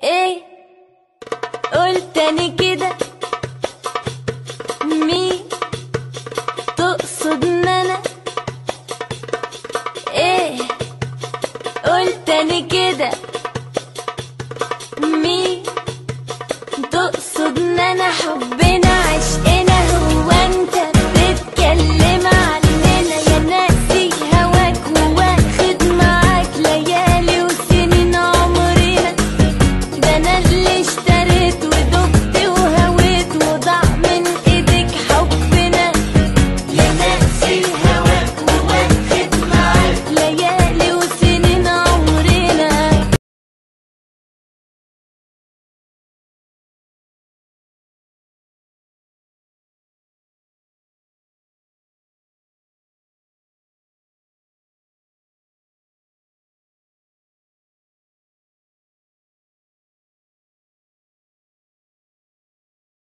ايه قول تاني كده مين تقصد ان انا ايه قول تاني كده مين تقصد ان انا حبيت